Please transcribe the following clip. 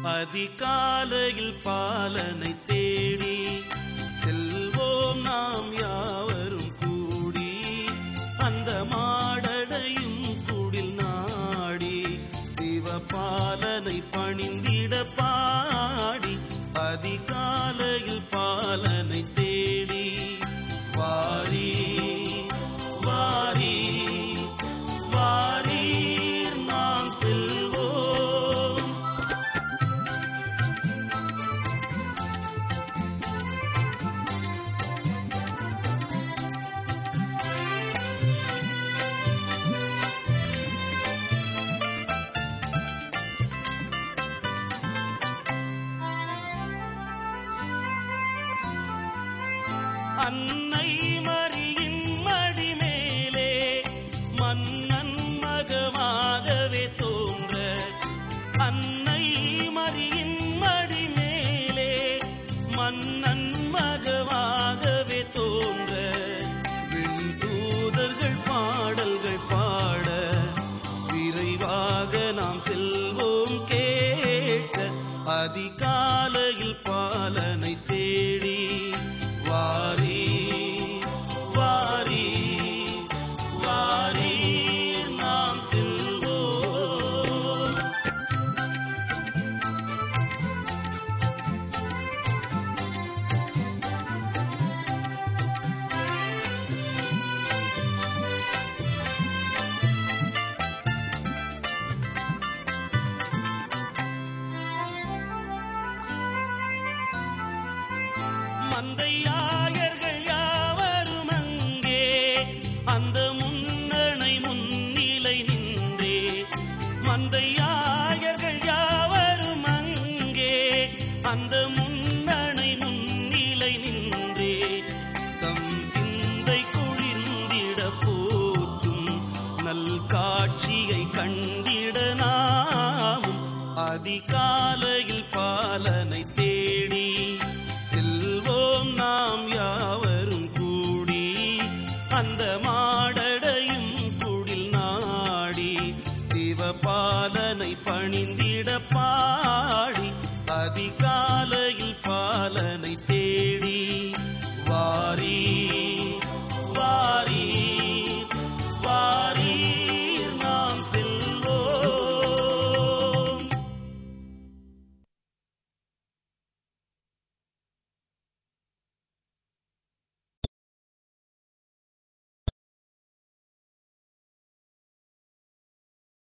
அதிகாலையில் பாலனை தேடி செல்வோம் நாம் யாவரும் கூடி அந்த மாடடையும் குடில் நாடி சிவபாலனை பணிந்திட பாடி அதிகாலையில் பாலனை தேடி வாரி வாரி வாரீர் நாம் செல்வோம் அன்னை மரியின் மடிமேலே மன்னன் மகமாகவே தோன்ற அன்னை மரியின் மடிமேலே மன்னன் மகமாகவே தோன்ற விண்தூதர்கள் பாடல்கள் பாட விரைவாக நாம் செல்வோம் கேட்க அதிகாலையில் பாலனை தேடி வாரி வாரி வாரி நாம் செல்வோம் மந்தையாயர்கள் யாவரும் அங்கே அந்த முன்னணை முன்னிலை நின்றே மந்தையாயர்கள் யாவரும் அங்கே அந்த முன்னணை முன்னிலை நின்றே தம் சிந்தை குளிர்ந்திட போற்றும் நல் காட்சியை கண்டிட நாமும் அதிகாலையில் பாலனை தேடி செல்வோம் நாம் யாவரும் கூடி அந்த மாடடையும் குடில் நாடி சிவபாலனை பணிந்திட பாடி அதிகாலையில் பாலனை தேடி